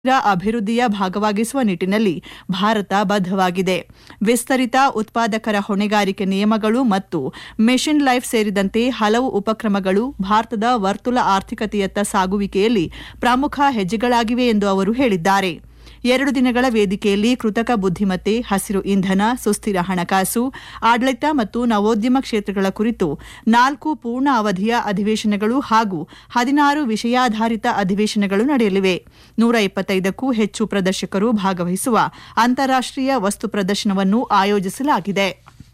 ಅಭಿವೃದ್ಧಿಯ ಭಾಗವಾಗಿಸುವ ನಿಟ್ಟಿನಲ್ಲಿ ಭಾರತ ಬದ್ಧವಾಗಿದೆ ವಿಸ್ತರಿತ ಉತ್ಪಾದಕರ ಹೊಣೆಗಾರಿಕೆ ನಿಯಮಗಳು ಮತ್ತು ಮಿಷನ್ ಲೈಫ್ ಸೇರಿದಂತೆ ಹಲವು ಉಪಕ್ರಮಗಳು ಭಾರತದ ವರ್ತುಲ ಆರ್ಥಿಕತೆಯತ್ತ ಸಾಗುವಿಕೆಯಲ್ಲಿ ಪ್ರಮುಖ ಹೆಜ್ಜೆಗಳಾಗಿವೆ ಎಂದು ಅವರು ಹೇಳಿದ್ದಾರೆ ಎರಡು ದಿನಗಳ ವೇದಿಕೆಯಲ್ಲಿ ಕೃತಕ ಬುದ್ದಿಮತ್ತೆ ಹಸಿರು ಇಂಧನ ಸುಸ್ಥಿರ ಹಣಕಾಸು ಆಡಳಿತ ಮತ್ತು ನವೋದ್ಯಮ ಕ್ಷೇತ್ರಗಳ ಕುರಿತು ನಾಲ್ಕು ಪೂರ್ಣ ಅವಧಿಯ ಅಧಿವೇಶನಗಳು ಹಾಗೂ ಹದಿನಾರು ವಿಷಯಾಧಾರಿತ ಅಧಿವೇಶನಗಳು ನಡೆಯಲಿವೆ ನೂರ ಇಪ್ಪತ್ತೈದಕ್ಕೂ ಹೆಚ್ಚು ಪ್ರದರ್ಶಕರು ಭಾಗವಹಿಸುವ ಅಂತಾರಾಷ್ಟೀಯ ವಸ್ತು ಪ್ರದರ್ಶನವನ್ನು ಆಯೋಜಿಸಲಾಗಿದೆ